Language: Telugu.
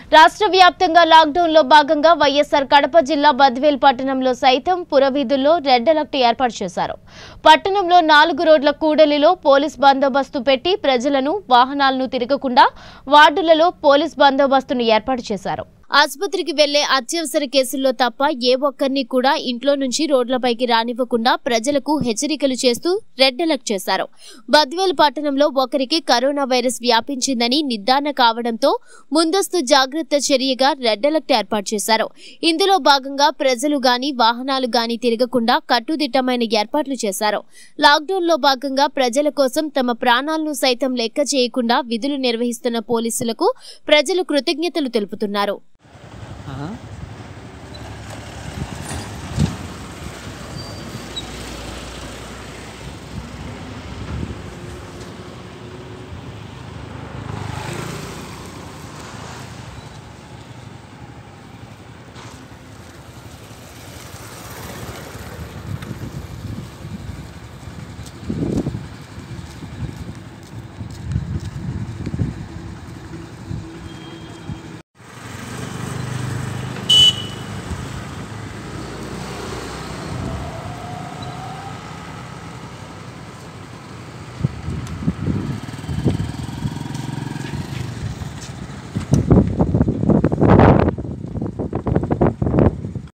రాష్ట్ర వ్యాప్తంగా లాక్డౌన్ లో భాగంగా వైఎస్ఆర్ కడప జిల్లా బద్వేల్ పట్టణంలో సైతం పురవీధుల్లో రెడ్ అలర్ట్ ఏర్పాటు చేశారు పట్టణంలో నాలుగు రోడ్ల కూడలిలో పోలీస్ బందోబస్తు పెట్టి ప్రజలను వాహనాలను తిరగకుండా వార్డులలో పోలీస్ బందోబస్తును ఏర్పాటు చేశారు ఆసుపత్రికి వెళ్లే అత్యవసర కేసుల్లో తప్ప ఏ ఒక్కరిని కూడా ఇంట్లో నుంచి రోడ్లపైకి రానివ్వకుండా ప్రజలకు హెచ్చరికలు చేస్తూ రెడ్ అలర్ట్ చేశారు బద్వేల్ పట్టణంలో ఒకరికి కరోనా వైరస్ వ్యాపించిందని నిర్ధారణ కావడంతో ముందస్తు జాగ్రత్త చర్యగా రెడ్ అలర్ట్ ఏర్పాటు చేశారు ఇందులో భాగంగా ప్రజలు గాని వాహనాలు గాని తిరగకుండా కట్టుదిట్టమైన ఏర్పాట్లు చేశారు లాక్డౌన్ లో భాగంగా ప్రజల కోసం తమ ప్రాణాలను సైతం లెక్క చేయకుండా విధులు నిర్వహిస్తున్న పోలీసులకు ప్రజలు కృతజ్ఞతలు తెలుపుతున్నారు ఆహా.